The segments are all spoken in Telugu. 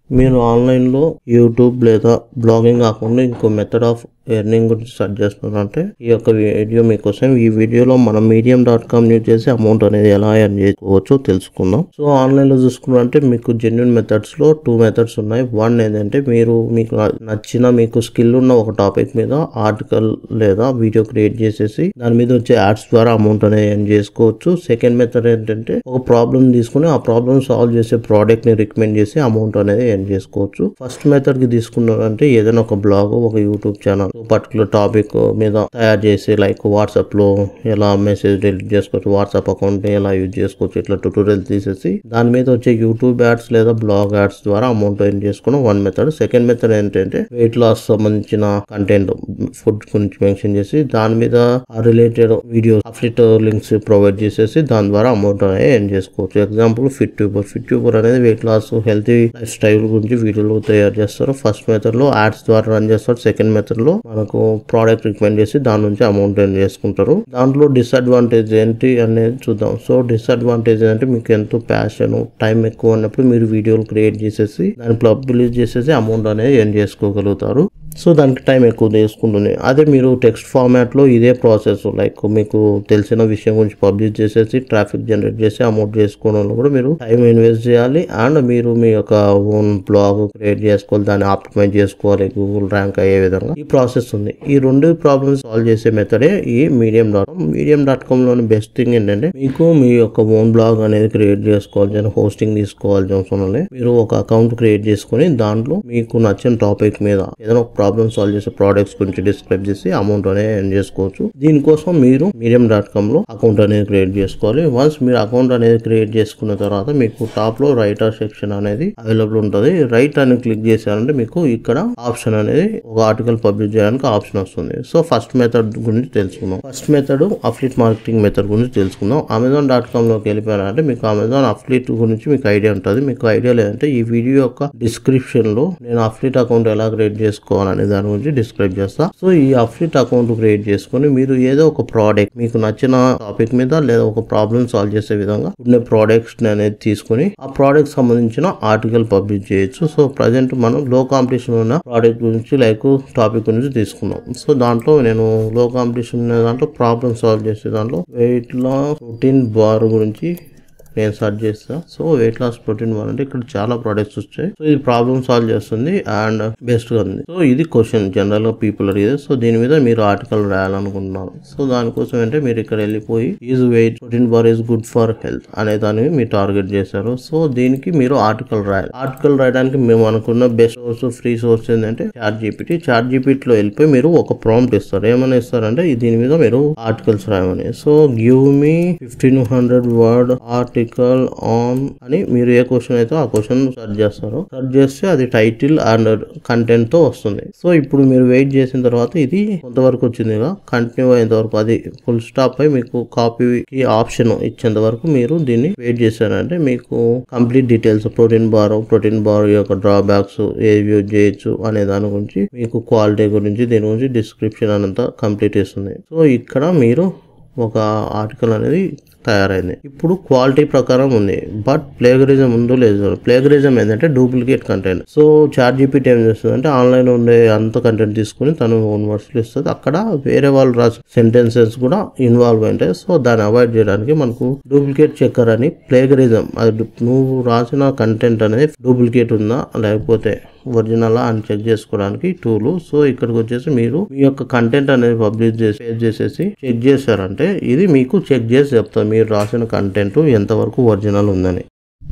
మీరు ఆన్లైన్లో యూట్యూబ్ లేదా బ్లాగింగ్ కాకుండా ఇంకో మెథడ్ ఆఫ్ ఎర్నింగ్ గురించి సెర్చ్ చేస్తున్నారంటే ఈ యొక్క వీడియో మీకోసం ఈ వీడియోలో మనం మీడియం డాట్ కామ్ యూజ్ చేసి అమౌంట్ అనేది ఎలా ఎర్న్ చేసుకోవచ్చో తెలుసుకుందాం సో ఆన్లైన్లో చూసుకున్నారంటే మీకు జెన్యున్ మెథడ్స్లో టూ మెథడ్స్ ఉన్నాయి వన్ ఏంటంటే మీరు మీకు నచ్చిన మీకు స్కిల్ ఉన్న ఒక టాపిక్ మీద ఆర్టికల్ లేదా వీడియో క్రియేట్ చేసేసి దాని మీద వచ్చే యాడ్స్ ద్వారా అమౌంట్ అనేది ఎర్న్ చేసుకోవచ్చు సెకండ్ మెథడ్ ఏంటంటే ఒక ప్రాబ్లమ్ తీసుకుని ఆ ప్రాబ్లమ్ సాల్వ్ చేసే ప్రోడక్ట్ ని రికమెండ్ చేసి అమౌంట్ అనేది ఎర్న్ చేసుకోవచ్చు ఫస్ట్ మెథడ్ కి తీసుకున్నారంటే ఏదైనా ఒక బ్లాగ్ ఒక యూట్యూబ్ ఛానల్ పర్టికులర్ టాపిక్ మీద తయారు చేసి లైక్ వాట్సాప్ లో ఎలా మెసేజ్ డిలీట్ చేసుకోవచ్చు వాట్సాప్ అకౌంట్ ని ఎలా యూజ్ చేసుకోవచ్చు ఇట్లా ట్యూటోరియల్ తీసేసి దాని మీద వచ్చే యూట్యూబ్ యాడ్స్ లేదా బ్లాగ్ యాడ్స్ ద్వారా అమౌంట్ ఎర్న్ చేసుకోవడం వన్ మెథడ్ సెకండ్ మెథడ్ ఏంటంటే వెయిట్ లాస్ సంబంధించిన కంటెంట్ ఫుడ్ గురించి మెన్షన్ చేసి దాని మీద related videos affiliate links provide చేసేసి దాని ద్వారా అమౌంట్ అనేది ఎర్న్ చేసుకోవచ్చు example fit tuber fit tuber అనేది weight loss healthy lifestyle గురించి వీడియోలు తయారు చేస్తారు ఫస్ట్ మెథడ్ లో యాడ్స్ ద్వారా రన్ చేస్తారు సెకండ్ మెథడ్ లో మనకు ప్రోడక్ట్ రికమెండ్ చేసి దాని నుంచి అమౌంట్ ఎర్న్ చేసుకుంటారు దాంట్లో డిసడ్వాంటేజ్ ఏంటి అనేది చూద్దాం సో డిసడ్వాంటేజ్ అంటే మీకు ఎంతో ప్యాషన్ టైం ఎక్కువ ఉన్నప్పుడు మీరు వీడియోలు క్రియేట్ చేసేసి దాన్ని పబ్లిష్ చేసేసి అమౌంట్ అనేది ఎర్న్ చేసుకోగలుగుతారు సో దానికి టైం ఎక్కువ తీసుకుంటుంది అదే మీరు టెక్స్ట్ ఫార్మాట్లో ఇదే ప్రాసెస్ లైక్ మీకు తెలిసిన విషయం గురించి పబ్లిష్ చేసేసి ట్రాఫిక్ జనరేట్ చేసి అమౌంట్ చేసుకోవడంలో కూడా మీరు టైం ఇన్వెస్ట్ చేయాలి అండ్ మీరు మీ యొక్క ఓన్ బ్లాగ్ క్రియేట్ చేసుకోవాలి దాన్ని ఆప్టిమైజ్ చేసుకోవాలి గూగుల్ ర్యాంక్ అయ్యే విధంగా ఈ ప్రాసెస్ ఉంది ఈ రెండు ప్రాబ్లమ్స్ సాల్వ్ చేసే మెథడే ఈ medium dot com medium dot com లోని బెస్ట్ థింగ్ ఏంటంటే మీకు మీ యొక్క ఓన్ బ్లాగ్ అనేది క్రియేట్ చేసుకోవాలి హోస్టింగ్ తీసుకోవాల్సిన అవసరం లేదు మీరు ఒక అకౌంట్ క్రియేట్ చేసుకొని దాంట్లో మీకు నచ్చిన టాపిక్ మీద ఏదైనా ఒక ప్రాబ్లమ్ సాల్వ్ చేసే ప్రోడక్ట్స్ గురించి డిస్క్రైబ్ చేసి అమౌంట్ అనేది ఎర్న్ చేసుకోవచ్చు దీనికోసం మీరు మీడియం డాట్ కామ్ లో అకౌంట్ అనేది క్రియేట్ చేసుకోవాలి వన్స్ మీరు అకౌంట్ అనేది క్రియేట్ చేసుకున్న తర్వాత మీకు టాప్ లో రైటర్ సెక్షన్ అనేది అవైలబుల్ ఉంటుంది రైట్ అని క్లిక్ చేశారంటే మీకు ఇక్కడ ఆప్షన్ అనేది ఒక ఆర్టికల్ పబ్లిష్ చేయడానికి ఆప్షన్ వస్తుంది సో ఫస్ట్ మెథడ్ గురించి తెలుసుకుందాం first method affiliate marketing method గురించి తెలుసుకుందాం అమెజాన్ డాట్ కామ్ లోకి వెళ్ళిపోయారంటే మీకు అమెజాన్ అఫ్లిట్ గురించి మీకు ఐడియా ఉంటుంది మీకు ఐడియా లేదంటే ఈ వీడియో యొక్క డిస్క్రిప్షన్ లో నేను అఫ్లిట్ అకౌంట్ ఎలా క్రియేట్ చేసుకోవాలనే దాని గురించి డిస్క్రైబ్ చేస్తా సో ఈ అఫ్లిట్ అకౌంట్ క్రియేట్ చేసుకొని మీరు ఏదో ఒక ప్రోడక్ట్ మీకు నచ్చిన టాపిక్ మీద లేదా ఒక ప్రాబ్లమ్ సాల్వ్ చేసే విధంగా ఉండే ప్రోడక్ట్స్ అనేది తీసుకొని ఆ ప్రోడక్ట్ సంబంధించిన ఆర్టికల్ పబ్లిష్ చేయొచ్చు సో ప్రజెంట్ మనం లో కాంపిటీషన్ ఉన్న ప్రోడక్ట్ గురించి లైక్ టాపిక్ గురించి తీసుకున్నాం సో దాంట్లో నేను లో కాంపిటీషన్ ఉన్న దాంట్లో ప్రాబ్లమ్ సాల్వ్ చేసే దాంట్లో వెయిట్ లాస్ ప్రోటీన్ బార్ గురించి నేను సర్చ్ చేస్తా so weight loss protein bar అంటే ఇక్కడ చాలా ప్రొడక్ట్స్ వచ్చాయి సో ఇది ప్రాబ్లమ్ సాల్వ్ చేస్తుంది అండ్ బెస్ట్ గా ఉంది సో ఇది క్వశ్చన్ జనరల్ గా పీపుల్ అడిగేది సో దీని మీద మీరు ఆర్టికల్ రాయాలనుకుంటున్నారు సో దానికోసం అంటే మీరు ఇక్కడ వెళ్ళిపోయి is weight protein bar is good for health అనే దాన్ని మీరు టార్గెట్ చేశారు సో దీనికి మీరు ఆర్టికల్ రాయాలి ఆర్టికల్ రాయడానికి మేము అనుకున్న బెస్ట్ సోర్స్ ఫ్రీ సోర్స్ ఏంటంటే చాట్ జీపీటీ చాట్ జీపీటీలో వెళ్ళిపోయి మీరు ఒక ప్రాంప్ట్ ఇస్తారు ఏమని ఇస్తారంటే దీని మీద మీరు ఆర్టికల్స్ రాయమని so give me fifteen hundred word article on అని మీరు ఏ క్వశ్చన్ అయితే ఆ క్వశ్చన్ సెర్చ్ చేస్తారు సెర్చ్ చేస్తే అది టైటిల్ అండ్ కంటెంట్ తో వస్తుంది సో ఇప్పుడు మీరు వెయిట్ చేసిన తర్వాత ఇది కొంతవరకు వచ్చింది కంటిన్యూ అయ్యేంత వరకు అది ఫుల్ స్టాప్ అయి మీకు కాపీకి ఆప్షన్ ఇచ్చేంత వరకు మీరు దీన్ని వెయిట్ చేశారంటే మీకు complete details protein bar protein bar యొక్క డ్రాబ్యాక్స్ ఏవి యూజ్ చేయొచ్చు అనే దాని గురించి మీకు క్వాలిటీ గురించి దీని గురించి డిస్క్రిప్షన్ అంతా కంప్లీట్ చేస్తుంది సో ఇక్కడ మీరు ఒక ఆర్టికల్ అనేది తయారైంది ఇప్పుడు క్వాలిటీ ప్రకారం ఉంది బట్ ప్లేగరిజం ఉందో లేదో ప్లేగరిజం ఏంటంటే duplicate content so chat GPT ఏం చేస్తుంది అంటే ఆన్లైన్ ఉండే అంత కంటెంట్ తీసుకుని తను ఓన్ వర్డ్స్లో ఇస్తుంది అక్కడ వేరే వాళ్ళు రాసిన సెంటెన్సెస్ కూడా ఇన్వాల్వ్ ఉంటాయి సో దాన్ని అవాయిడ్ చేయడానికి మనకు డూప్లికేట్ చెక్కర్ అని ప్లేగరిజం అది డు- నువ్వు రాసిన కంటెంట్ అనేది డూప్లికేట్ ఉందా లేకపోతే ఒరిజినల్ అని చెక్ చేసుకోవడానికి టూల్ సో ఇక్కడికి వచ్చేసి మీరు మీ యొక్క కంటెంట్ అనేది పబ్లిష్ చేసి పేజ్ చేసేసి చెక్ చేశారంటే ఇది మీకు చెక్ చేసి చెప్తారు మీరు రాసిన కంటెంట్ ఎంతవరకు ఒరిజినల్ ఉందని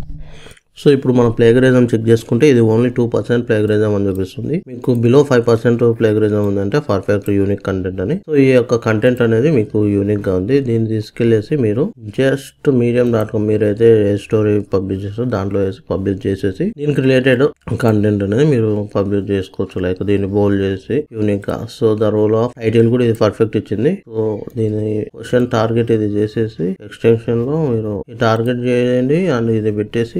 సో ఇప్పుడు మనం ప్లేగరిజం చెక్ చేసుకుంటే ఇది ఓన్లీ టూ పర్సెంట్ ప్లేగరిజం అని చూపిస్తుంది మీకు బిలో ఫైవ్ పర్సెంట్ ప్లేగరిజం ఉందంటే పర్ఫెక్ట్ యూనిక్ కంటెంట్ అని సో ఈ యొక్క కంటెంట్ అనేది మీకు యూనిక్ గా ఉంది దీన్ని తీసుకెళ్లేసి మీరు జస్ట్ మీడియం డాట్ కామ్ మీరైతే ఏ స్టోరీ పబ్లిష్ చేస్తారో దాంట్లో వేసి పబ్లిష్ చేసేసి దీనికి రిలేటెడ్ కంటెంట్ అనేది మీరు పబ్లిష్ చేసుకోవచ్చు లైక్ దీన్ని బోల్డ్ చేసి యూనిక్ గా so the role of title కూడా ఇది పర్ఫెక్ట్ ఇచ్చింది సో దీని క్వశ్చన్ టార్గెట్ ఇది చేసేసి ఎక్స్టెన్షన్ లో మీరు ఈ టార్గెట్ చేయండి అండ్ ఇది పెట్టేసి ఇక్కడ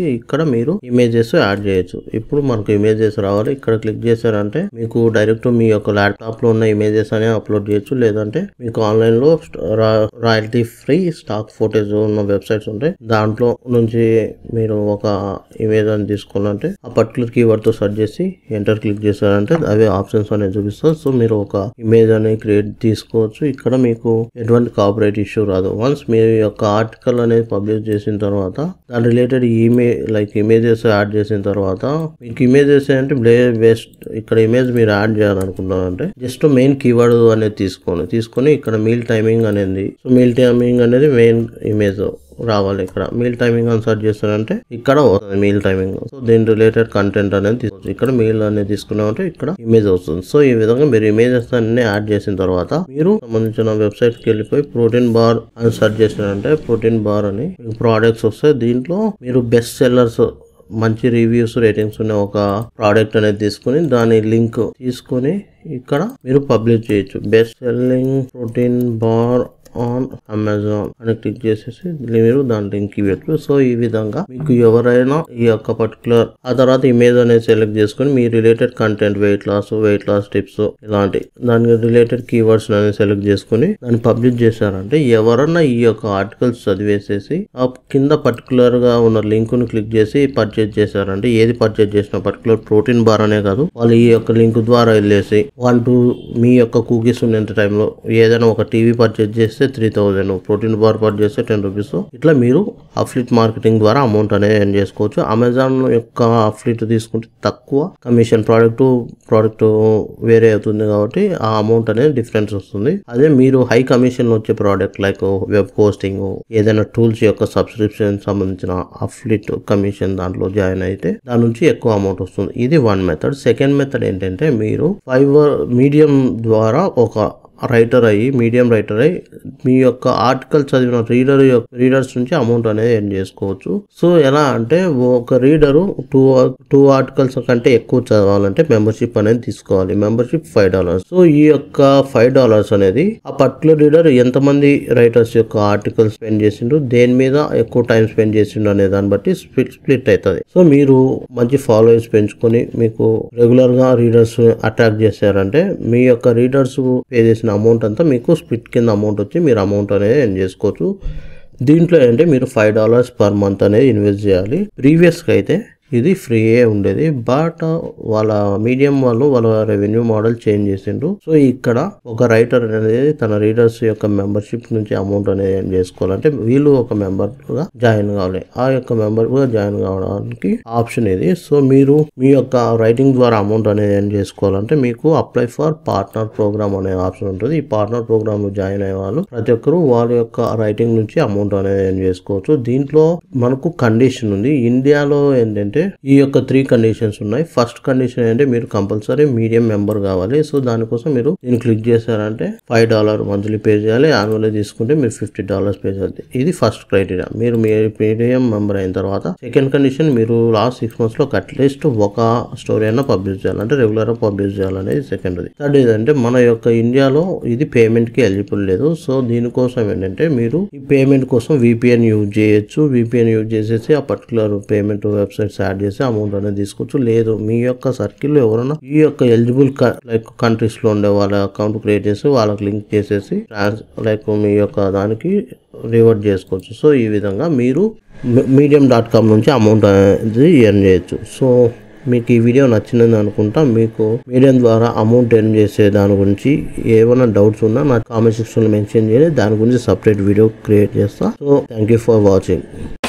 మీరు ఇమేజెస్ యాడ్ చేయొచ్చు ఇప్పుడు మనకు ఇమేజెస్ రావాలి ఇక్కడ క్లిక్ చేశారంటే మీకు డైరెక్ట్ మీ యొక్క ల్యాప్టాప్ లో ఉన్న ఇమేజెస్ అనే అప్లోడ్ చేయొచ్చు లేదంటే మీకు ఆన్లైన్ లో రాయల్టీ ఫ్రీ స్టాక్ ఫోటోస్ ఉన్న వెబ్సైట్స్ ఉంటాయి దాంట్లో నుంచి మీరు ఒక ఇమేజ్ అని తీసుకోవాలంటే ఆ పర్టికులర్ కీవర్డ్ తో సెర్చ్ చేసి ఎంటర్ క్లిక్ చేశారంటే అవే ఆప్షన్స్ అనేది చూపిస్తారు సో మీరు ఒక ఇమేజ్ అనేది క్రియేట్ తీసుకోవచ్చు ఇక్కడ మీకు ఎటువంటి కాపరేట్ ఇష్యూ రాదు వన్స్ మీ యొక్క ఆర్టికల్ అనేది పబ్లిష్ చేసిన తర్వాత దాని రిలేటెడ్ ఇమే లైక్ ఇమేజెస్ యాడ్ చేసిన తర్వాత మీకు ఇమేజెస్ అంటే బ్లే బెస్ట్ ఇక్కడ ఇమేజ్ మీరు యాడ్ చేయాలనుకున్నారంటే జస్ట్ మెయిన్ కీవర్డ్ అనేది తీసుకోండి తీసుకొని ఇక్కడ మీల్ టైమింగ్ అనేది సో మీల్ టైమింగ్ అనేది మెయిన్ ఇమేజ్ రావాలి ఇక్కడ మీల్ టైమింగ్ అని సెర్చ్ చేస్తారంటే ఇక్కడ వస్తుంది మీల్ టైమింగ్ సో దీని రిలేటెడ్ కంటెంట్ అనేది తీసుకోవచ్చు ఇక్కడ మీల్ అనేది తీసుకున్నామంటే ఇక్కడ ఇమేజ్ వస్తుంది సో ఈ విధంగా మీరు ఇమేజెస్ అన్ని యాడ్ చేసిన తర్వాత మీరు సంబంధించిన వెబ్సైట్ కి వెళ్ళిపోయి ప్రోటీన్ బార్ అని సెర్చ్ చేసినారంటే ప్రోటీన్ బార్ అని మీకు ప్రోడక్ట్స్ వస్తాయి దీంట్లో మీరు బెస్ట్ సెల్లర్స్ మంచి రివ్యూస్ రేటింగ్స్ ఉన్న ఒక ప్రోడక్ట్ అనేది తీసుకుని దాని లింక్ తీసుకొని ఇక్కడ మీరు పబ్లిష్ చేయొచ్చు best selling protein bar on Amazon అని క్లిక్ చేసేసి మీరు దాని లింక్ ఇవ్వచ్చు సో ఈ విధంగా మీకు ఎవరైనా ఈ యొక్క పర్టికులర్ ఆ తర్వాత ఇమేజ్ అనేది సెలెక్ట్ చేసుకొని మీ related content weight loss weight loss tips ఇలాంటి దానికి రిలేటెడ్ కీవర్డ్స్ అనేది సెలెక్ట్ చేసుకొని దాన్ని పబ్లిష్ చేశారంటే ఎవరన్నా ఈ యొక్క ఆర్టికల్స్ చదివేసేసి ఆ కింద పర్టికులర్ గా ఉన్న లింక్ ను క్లిక్ చేసి పర్చేజ్ చేశారంటే ఏది పర్చేజ్ చేసిన పర్టికులర్ ప్రోటీన్ బార్ అనే కాదు వాళ్ళు ఈ యొక్క లింక్ ద్వారా వెళ్ళేసి వన్ టూ మీ యొక్క కుకీస్ ఉన్నంత టైంలో ఏదైనా ఒక టీవీ పర్చేజ్ చేస్తే three thousand protein bar purchase చేస్తే టెన్ రూపీస్ ఇట్లా మీరు అఫ్లిట్ మార్కెటింగ్ ద్వారా అమౌంట్ అనేది ఎర్న్ చేసుకోవచ్చు అమెజాన్ యొక్క అఫ్లిట్ తీసుకుంటే తక్కువ కమిషన్ ప్రోడక్ట్ ప్రోడక్ట్ వేరే అవుతుంది కాబట్టి ఆ అమౌంట్ అనేది డిఫరెన్స్ వస్తుంది అదే మీరు హై కమిషన్ వచ్చే ప్రోడక్ట్ లైక్ వెబ్ హోస్టింగ్ ఏదైనా టూల్స్ యొక్క సబ్స్క్రిప్షన్ సంబంధించిన అఫ్లిట్ కమిషన్ దాంట్లో జాయిన్ అయితే దాని నుంచి ఎక్కువ అమౌంట్ వస్తుంది ఇది వన్ మెథడ్ సెకండ్ మెథడ్ ఏంటంటే మీరు ఫైవర్ మీడియం ద్వారా ఒక రైటర్ అయ్యి మీడియం రైటర్ అయ్యి మీ యొక్క ఆర్టికల్ చదివిన రీడర్ యొక్క రీడర్స్ నుంచి అమౌంట్ అనేది ఎర్న్ చేసుకోవచ్చు సో ఎలా అంటే ఒక రీడరు టూ టూ ఆర్టికల్స్ కంటే ఎక్కువ చదవాలంటే మెంబర్షిప్ అనేది తీసుకోవాలి మెంబర్షిప్ ఫైవ్ డాలర్స్ సో ఈ యొక్క ఫైవ్ డాలర్స్ అనేది ఆ పర్టికులర్ రీడర్ ఎంతమంది రైటర్స్ యొక్క ఆర్టికల్ స్పెండ్ చేసిండు దేని మీద ఎక్కువ టైం స్పెండ్ చేసిండు అనే దాన్ని బట్టి స్ప్లిట్ స్ప్లిట్ అవుతుంది సో మీరు మంచి ఫాలోవర్స్ పెంచుకొని మీకు రెగ్యులర్ గా రీడర్స్ అట్రాక్ట్ చేశారంటే మీ యొక్క రీడర్స్ పే చేసిన అమౌంట్ అంతా మీకు స్ప్లిట్ కింద అమౌంట్ వచ్చి మీరు అమౌంట్ అనేది ఎర్న్ చేసుకోవచ్చు దీంట్లో ఏంటంటే మీరు ఫైవ్ డాలర్స్ పర్ మంత్ అనేది ఇన్వెస్ట్ చేయాలి ప్రీవియస్గా అయితే ఇది ఫ్రీయే ఉండేది బట్ వాళ్ళ మీడియం వాళ్ళు వాళ్ళ రెవెన్యూ మోడల్ చేంజ్ చేసిండ్రు సో ఇక్కడ ఒక రైటర్ అనేది తన రీడర్స్ యొక్క మెంబర్షిప్ నుంచి అమౌంట్ అనేది ఏం చేసుకోవాలంటే వీళ్ళు ఒక మెంబర్ గా జాయిన్ కావాలి ఆ యొక్క మెంబర్ గా జాయిన్ కావడానికి ఆప్షన్ ఇది సో మీరు మీ యొక్క రైటింగ్ ద్వారా అమౌంట్ అనేది ఏం చేసుకోవాలంటే మీకు అప్లై ఫర్ పార్ట్నర్ ప్రోగ్రామ్ అనే ఆప్షన్ ఉంటుంది ఈ పార్ట్నర్ ప్రోగ్రామ్ లో జాయిన్ అయ్యే వాళ్ళు ప్రతి ఒక్కరు వాళ్ళ యొక్క రైటింగ్ నుంచి అమౌంట్ అనేది ఏం చేసుకోవచ్చు దీంట్లో మనకు కండిషన్ ఉంది ఇండియాలో ఏంటంటే ఈ యొక్క త్రీ కండిషన్స్ ఉన్నాయి ఫస్ట్ కండిషన్ ఏంటంటే మీరు కంపల్సరీ మీడియం మెంబర్ కావాలి సో దానికోసం మీరు దీన్ని క్లిక్ చేశారంటే ఫైవ్ డాలర్ మంత్లీ పే చేయాలి యాన్యువల్ తీసుకుంటే మీరు ఫిఫ్టీ డాలర్స్ పే చేయాలి ఇది ఫస్ట్ క్రైటీరియా మీరు మీ మీడియం మెంబర్ అయిన తర్వాత సెకండ్ కండిషన్ మీరు లాస్ట్ సిక్స్ మంత్స్ లో అట్లీస్ట్ ఒక స్టోరీ అయినా పబ్లిష్ చేయాలి అంటే రెగ్యులర్ గా పబ్లిష్ చేయాలనేది సెకండ్ థర్డ్ ఏంటంటే మన యొక్క ఇండియాలో ఇది పేమెంట్ కి ఎలిజిబుల్ లేదు సో దీనికోసం ఏంటంటే మీరు ఈ పేమెంట్ కోసం విపిఎన్ యూజ్ చేయొచ్చు విపిఎన్ యూజ్ చేసేసి ఆ పర్టికులర్ పేమెంట్ వెబ్సైట్స్ యాడ్ చేసి అమౌంట్ అనేది తీసుకోవచ్చు లేదు మీ యొక్క సర్కిల్లో ఎవరైనా ఈ యొక్క ఎలిజిబుల్ లైక్ కంట్రీస్ లో ఉండే వాళ్ళ అకౌంట్ క్రియేట్ చేసి వాళ్ళకి లింక్ చేసేసి లైక్ మీ యొక్క దానికి రివర్ట్ చేసుకోవచ్చు సో ఈ విధంగా మీరు మీడియం డాట్ కామ్ నుంచి అమౌంట్ అనేది ఎర్న్ చేయొచ్చు సో మీకు ఈ వీడియో నచ్చిందని అనుకుంటా మీకు మీడియం ద్వారా అమౌంట్ ఎర్న్ చేసే దాని గురించి ఏమైనా డౌట్స్ ఉన్నా నా కామెంట్ సెక్షన్లో మెన్షన్ చేయండి దాని గురించి సపరేట్ వీడియో క్రియేట్ చేస్తా so thank you for watching